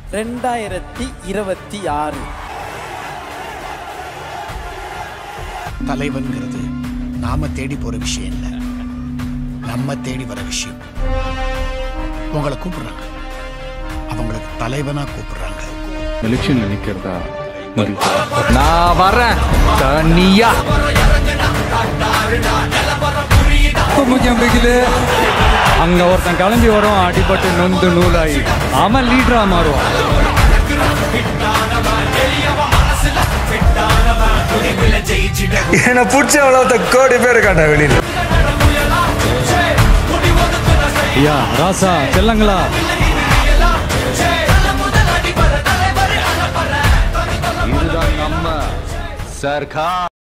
ரெண்டாயிரத்தி இருபத்தி ஆறு தலைவன்கிறது நாம தேடி போற விஷயம் இல்ல நம்ம தேடி வர விஷயம் உங்களை கூப்பிடுறாங்க அவங்களுக்கு தலைவனா கூப்பிடுறாங்க எலெக்ஷன்ல நிக்கிறதா முடிவு நான் வரேன் தனியா முக்கியம் பிகிலு அங்க ஒருத்தன் கிளம்பி வரும் அடிபட்டு நொந்து நூலாகி அவன் லீடரா மாறுவான் என்னை பிடிச்ச அவ்வளோ கோடி பேர் இருக்காண்டா வெளியில் ஐயா ராசா செல்லங்களா இதுதான் நம்ம சர்க்கார்